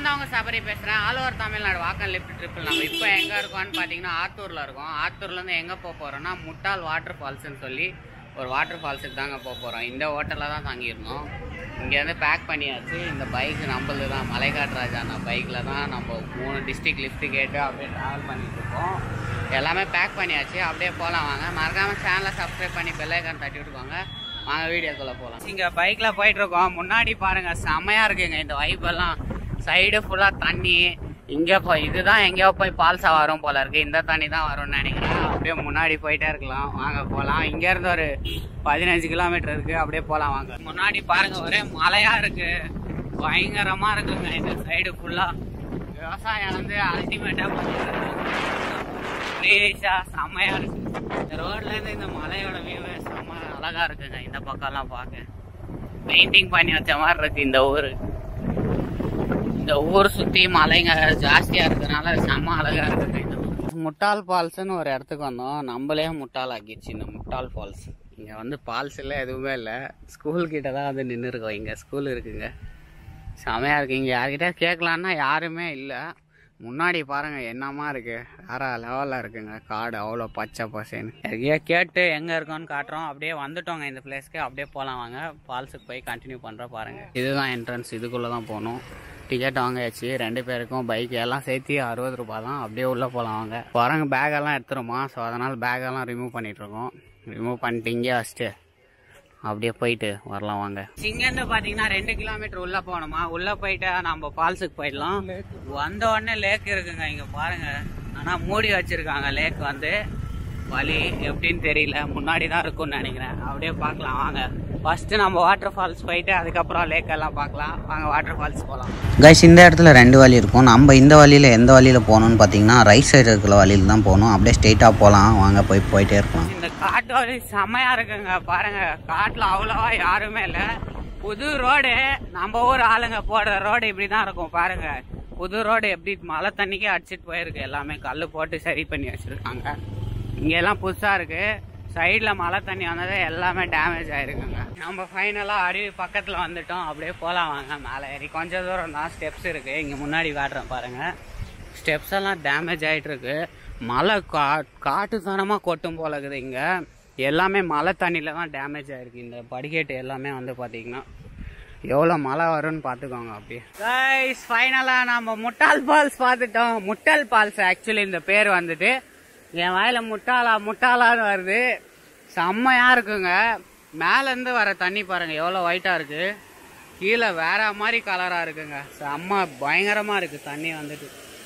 தான் உங்க சபரி பேசுறேன் ஆல் ஓவர் தமிழ்நாடு வாக்கன் லிஃப்ட் ட்ரிப்பிள் நம்ம இப்போ எங்க இருக்கோம்னு பாத்தீங்கன்னா ஆத்தூர்ல இருக்கோம் ஆத்தூர்ல இருந்து எங்க போக போறோம்னா முட்டாள் வாட்டர் ஃபால்ஸ்னு சொல்லி ஒரு வாட்டர் ஃபால்ஸுக்கு தாங்க போக போறோம் இந்த ஹோட்டலில் தான் தங்கியிருந்தோம் இங்கேருந்து பேக் பண்ணியாச்சு இந்த பைக் நம்மளது தான் மலைக்காட்டு ராஜாண்ணா பைக்கில் தான் நம்ம மூணு டிஸ்ட்ரிக்ட் லிஃப்ட் கேட்டு அப்படியே ட்ராவல் பண்ணிட்டு இருக்கோம் எல்லாமே பேக் பண்ணியாச்சு அப்படியே போகலாம் வாங்க மறக்காம சேனலை சப்ஸ்கிரைப் பண்ணி பெல்லைக்கான் தட்டி விட்டுக்கோங்க வாங்க வீடியோக்குள்ள போகலாம் இங்கே பைக்கில் போயிட்டு இருக்கோம் முன்னாடி பாருங்க செமையா இருக்குங்க இந்த வைப் எல்லாம் சைடு ஃபுல்லாக தண்ணி இங்கே போய் இதுதான் எங்கேயோ போய் பால்சா வரும் போல இருக்கு இந்த தண்ணி தான் வரும்னு நினைக்கிறேன் அப்படியே முன்னாடி போயிட்டே இருக்கலாம் வாங்க போகலாம் இங்கேருந்து ஒரு பதினஞ்சு கிலோமீட்டர் இருக்கு அப்படியே போகலாம் வாங்க முன்னாடி பாருங்க ஒரே மலையா இருக்கு பயங்கரமா இருக்குங்க இந்த சைடு ஃபுல்லா விவசாயம் வந்து அல்டிமேட்டா பண்ணிட்டு செம்மையா இருக்கு இந்த ரோட்ல இருந்து இந்த மலையோட வியூ செம்ம அழகா இருக்குங்க இந்த பக்கம்லாம் பார்க்க பெயிண்டிங் பண்ணி வச்ச மாதிரி இருக்கு இந்த ஊரு இந்த ஊர் சுத்தி மலைங்க ஜாஸ்தியா இருக்கறனால செம்ம அழகா இருக்குங்க இந்த ஊர். முட்டாள் ஃபால்ஸ்னு ஒரு இடத்துக்கு வந்தோம் நம்மளே முட்டாள் ஆக்கிடுச்சு இந்த முட்டாள் ஃபால்ஸ் இங்க வந்து ஃபால்ஸ் இல்லை எதுவுமே இல்லை ஸ்கூல் கிட்ட தான் வந்து நின்று இருக்கோம் இங்க ஸ்கூல் இருக்குங்க செமையா இருக்கு இங்க யார்கிட்ட கேட்கலான்னா யாருமே இல்லை முன்னாடி பாருங்க என்னமா இருக்கு வேற லெவலில் இருக்குங்க காடு அவ்வளோ பச்சை பசேன்னு எங்கேயோ கேட்டு எங்கே இருக்கோன்னு காட்டுறோம் அப்படியே வந்துட்டோங்க இந்த பிளேஸ்க்கு அப்படியே போகலாம் வாங்க ஃபால்ஸுக்கு போய் கண்டினியூ பண்ணுறோம் பாருங்க இதுதான் என்ட்ரன்ஸ் இதுக்குள்ளே தான் போகணும் டிக்கெட் வாங்கியாச்சு ரெண்டு பேருக்கும் பைக் எல்லாம் சேர்த்து அறுபது ரூபாய் தான் அப்படியே உள்ளே போகலாம் வாங்க வரங்க பேக்கெல்லாம் எடுத்துருமா ஸோ அதனால் பேக்கெல்லாம் ரிமூவ் பண்ணிட்டு இருக்கோம் ரிமூவ் பண்ணிட்டு இங்கே வச்சுட்டு அப்படியே போயிட்டு வரலாம் வாங்க இங்கேருந்து பார்த்தீங்கன்னா ரெண்டு கிலோமீட்டர் உள்ள போகணுமா உள்ள போயிட்டு நம்ம ஃபால்ஸுக்கு போயிடலாம் வந்த உடனே லேக் இருக்குங்க இங்க பாருங்க ஆனா மூடி வச்சிருக்காங்க லேக் வந்து வழி எப்படின்னு தெரியல முன்னாடி தான் இருக்கும்னு நினைக்கிறேன் அப்படியே பார்க்கலாம் வாங்க ஃபர்ஸ்ட் நம்ம வாட்டர் ஃபால்ஸ் போயிட்டு அதுக்கப்புறம் லேக் எல்லாம் பார்க்கலாம் வாங்க வாட்டர் ஃபால்ஸ் போகலாம் கைஸ் இந்த இடத்துல ரெண்டு வழி இருக்கும் நம்ம இந்த வழியில் எந்த வழியில் போகணும்னு பார்த்தீங்கன்னா ரைட் சைடு இருக்கிற வழியில் தான் போகணும் அப்படியே ஸ்ட்ரெயிட்டாக போகலாம் வாங்க போய் போயிட்டே இருக்கலாம் இந்த காட்டு வழி செம்மையா இருக்குங்க பாருங்க காட்டுல அவ்வளவா யாருமே இல்ல புது ரோடு நம்ம ஊர் ஆளுங்க போடுற ரோடு இப்படிதான் இருக்கும் பாருங்க புது ரோடு எப்படி மழை தண்ணிக்கே அடிச்சிட்டு போயிருக்கு எல்லாமே கல்லு போட்டு சரி பண்ணி வச்சிருக்காங்க இங்க எல்லாம் புதுசா இருக்கு சைடுல மழை தண்ணி வந்தது எல்லாமே டேமேஜ் ஆயிருக்குங்க நம்ம ஃபைனலா அருவி பக்கத்துல வந்துட்டோம் அப்படியே போலாம் வாங்க மேலே ஏறி கொஞ்ச தூரம் தான் ஸ்டெப்ஸ் இருக்கு இங்க முன்னாடி காட்டுறேன் பாருங்க ஸ்டெப்ஸ் எல்லாம் டேமேஜ் ஆயிட்டு இருக்கு மழை கா காட்டுத்தனமாக கொட்டும் போல இருக்குது இங்கே எல்லாமே மழை தண்ணியில் தான் டேமேஜ் ஆயிருக்கு இந்த படிக்கட்டு எல்லாமே வந்து பார்த்தீங்கன்னா எவ்வளோ மழை வரும்னு பார்த்துக்கோங்க அப்படியே கைஸ் ஃபைனலாக நம்ம முட்டாள் ஃபால்ஸ் பார்த்துட்டோம் முட்டாள் ஃபால்ஸ் ஆக்சுவலி இந்த பேர் வந்துட்டு என் வாயில முட்டாளா முட்டாளான்னு வருது செம்மையா இருக்குங்க மேலேருந்து வர தண்ணி பாருங்க எவ்வளோ ஒயிட்டாக இருக்கு கீழே வேற மாதிரி கலராக இருக்குங்க செம்ம பயங்கரமாக இருக்கு தண்ணி வந்துட்டு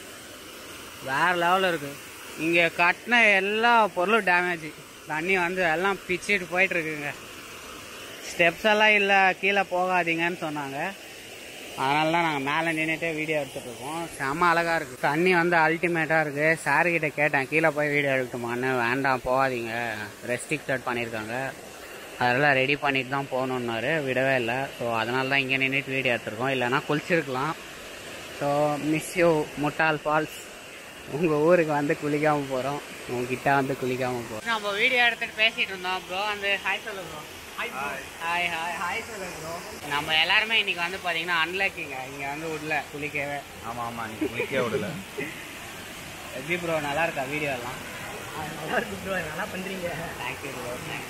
வேற லெவலில் இருக்கு இங்கே கட்டின எல்லா பொருளும் டேமேஜ் தண்ணி வந்து எல்லாம் பிச்சுட்டு போயிட்டு இருக்குங்க ஸ்டெப்ஸ் எல்லாம் இல்லை கீழே போகாதீங்கன்னு சொன்னாங்க அதனால தான் நாங்கள் மேலே நின்றுட்டே வீடியோ எடுத்துட்டு இருக்கோம் செம்ம அழகாக இருக்குது தண்ணி வந்து அல்டிமேட்டாக இருக்குது சார் கிட்ட கேட்டேன் கீழே போய் வீடியோ எடுக்கட்டுமான்னு வேண்டாம் போகாதீங்க ரெஸ்ட்ரிக்டட் பண்ணியிருக்காங்க அதெல்லாம் ரெடி பண்ணிட்டு தான் போகணுன்னாரு விடவே இல்லை ஸோ அதனால தான் இங்கே நின்றுட்டு வீடியோ எடுத்துருக்கோம் இல்லைன்னா குளிச்சிருக்கலாம் ஸோ மிஸ் யூ முட்டாள் ஃபால்ஸ் உங்கள் ஊருக்கு வந்து குளிக்காமல் போகிறோம் உங்ககிட்ட வந்து குளிக்காமல் போகிறோம் நம்ம வீடியோ எடுத்துட்டு பேசிட்டு இருந்தோம் ப்ரோ வந்து ஹாய் சொல்லு ப்ரோ ஹாய் ஹாய் ஹாய் சொல்லு ப்ரோ நம்ம எல்லாருமே இன்னைக்கு வந்து பார்த்தீங்கன்னா அன்லக்கிங்க இங்கே வந்து விடல குளிக்கவே ஆமா ஆமா நீ குளிக்கவே விடல எப்படி ப்ரோ நல்லா இருக்கா வீடியோ எல்லாம் நல்லா இருக்கு ப்ரோ நல்லா பண்றீங்க தேங்க்யூ ப்ரோ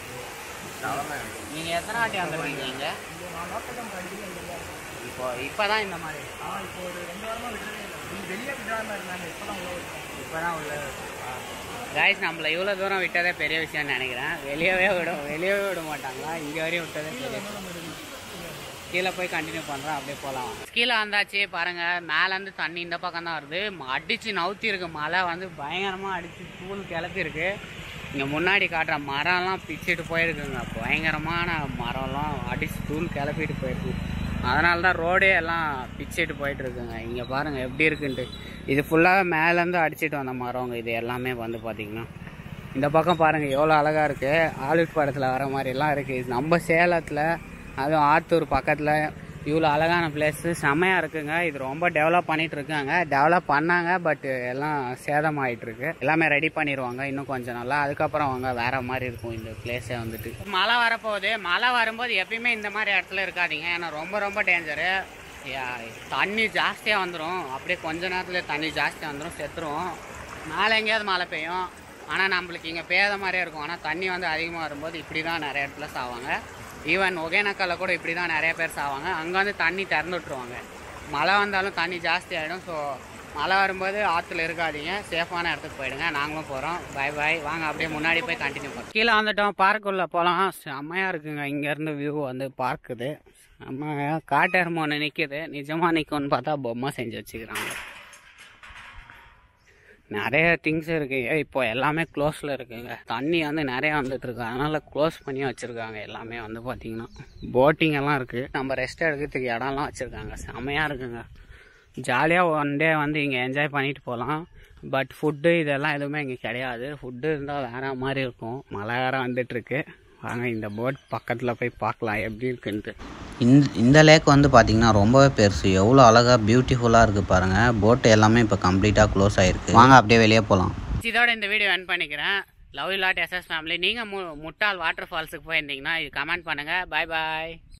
நீங்கள் எத்தனை வாட்டி வந்துருக்கீங்க இங்கே நான் லோக்கல் தான் படிக்கிறேன் இப்போ இப்போ தான் இந்த மாதிரி ஆ இப்போ ஒரு ரெண்டு வாரமா விடுறதே இல்லை நீங்க வெளியே விடாம இருந்தாங்க இப்போ தான் உள்ள வருவோம் இப்போ தான் உள்ள கைஸ் நம்மள இவ்வளோ தூரம் விட்டதே பெரிய விஷயம்னு நினைக்கிறேன் வெளியவே விட வெளியவே விட மாட்டாங்களா இங்கே வரையும் விட்டதே பெரிய விஷயம். கீழே போய் கண்டினியூ பண்ணுறோம் அப்படியே போகலாம் கீழே வந்தாச்சு பாருங்க மேலேருந்து தண்ணி இந்த பக்கம் தான் வருது ம- அடிச்சு நவுத்தி இருக்கு மழை வந்து பயங்கரமாக அடிச்சு தூள் கிளப்பி இருக்கு இங்கே முன்னாடி காட்டுற மரம்லாம் பிச்சுட்டு போயிருக்குங்க பயங்கரமான மரம்லாம் அடிச்சு தூள் கிளப்பிட்டு போயிருக்கு அதனால தான் ரோடே எல்லாம் பிச்சுட்டு போயிட்டு இருக்குங்க இங்கே பாருங்க எப்படி இருக்குன்ட்டு இது ஃபுல்லாக மேலேருந்து அடிச்சிட்டு வந்த மரங்க இது எல்லாமே வந்து பார்த்தீங்கன்னா இந்த பக்கம் பாருங்க எவ்வளோ அழகா இருக்கு ஆலிவுட் படத்தில் வர மாதிரிலாம் இருக்கு இது நம்ம சேலத்தில் அதுவும் ஆத்தூர் பக்கத்தில் இவ்வளோ அழகான பிளேஸ் செமையா இருக்குங்க இது ரொம்ப டெவலப் பண்ணிட்டு இருக்காங்க டெவலப் பண்ணாங்க பட் எல்லாம் சேதமாயிட்டு இருக்கு எல்லாமே ரெடி பண்ணிடுவாங்க இன்னும் கொஞ்சம் நாள்ல அதுக்கப்புறம் அவங்க வேற மாதிரி இருக்கும் இந்த பிளேஸே வந்துட்டு மழை வரப்போகுது மழை வரும்போது எப்பயுமே இந்த மாதிரி இடத்துல இருக்காதீங்க ஏன்னா ரொம்ப ரொம்ப டேஞ்சரு யா- தண்ணி ஜாஸ்தியாக வந்துடும் அப்படியே கொஞ்ச நேரத்தில் தண்ணி ஜாஸ்தியாக வந்துடும் செத்துரும் மேலே எங்கேயாவது மழை பெய்யும் ஆனால் நம்மளுக்கு இங்கே பேத மாதிரியே இருக்கும் ஆனால் தண்ணி வந்து அதிகமாக வரும்போது இப்படி தான் நிறைய இடத்துல சாவாங்க ஈவன் ஒகேனக்கல்ல கூட இப்படி தான் நிறைய பேர் சாவாங்க அங்கே வந்து தண்ணி திறந்து விட்ருவாங்க மழை வந்தாலும் தண்ணி ஜாஸ்தி ஆகிடும் ஸோ மழை வரும்போது ஆற்றுல இருக்காதீங்க சேஃபான இடத்துக்கு போயிடுங்க நாங்களும் போகிறோம் பை பாய் வாங்க அப்படியே முன்னாடி போய் கண்டினியூ பண்ணுறோம் கீழே வந்துட்டோம் பார்க்குள்ளே போகலாம் செம்மையாக இருக்குங்க இங்கேருந்து வியூ வந்து பார்க்குது செம்ம காட்டெருமை ஒன்று நிற்கிது நிஜமாக நிற்கும்னு பார்த்தா பொம்மை செஞ்சு வச்சுக்கிறாங்க நிறைய திங்ஸ் இருக்கு இப்போ எல்லாமே க்ளோஸில் இருக்குங்க தண்ணி வந்து நிறைய வந்துட்டு இருக்கு அதனால க்ளோஸ் பண்ணி வச்சிருக்காங்க எல்லாமே வந்து பார்த்தீங்கன்னா போட்டிங் எல்லாம் இருக்கு நம்ம ரெஸ்ட் எடுக்கிறதுக்கு இடம்லாம் வச்சிருக்காங்க செமையாக இருக்குங்க ஜாலியாக ஒன் டே வந்து இங்கே என்ஜாய் பண்ணிட்டு போகலாம் பட் ஃபுட்டு இதெல்லாம் எதுவுமே இங்கே கிடையாது ஃபுட்டு இருந்தால் வேற மாதிரி இருக்கும் மழை வேற வந்துட்டு இருக்கு வாங்க இந்த போட் பக்கத்தில் போய் பார்க்கலாம் எப்படி இருக்குன்ட்டு இந்த இந்த லேக் வந்து பார்த்தீங்கன்னா ரொம்பவே பெருசு எவ்வளோ அழகாக பியூட்டிஃபுல்லாக இருக்குது பாருங்கள் போட் எல்லாமே இப்போ கம்ப்ளீட்டாக க்ளோஸ் ஆயிருக்கு வாங்க அப்படியே வெளியே போகலாம் இதோட இந்த வீடியோ என் பண்ணிக்கிறேன் லவ் லாட் எஸ்எஸ் ஃபேமிலி நீங்கள் மு முட்டாள் வாட்டர் ஃபால்ஸுக்கு போயிருந்தீங்கன்னா இது கமெண்ட் பண்ணுங்கள் பாய் பாய்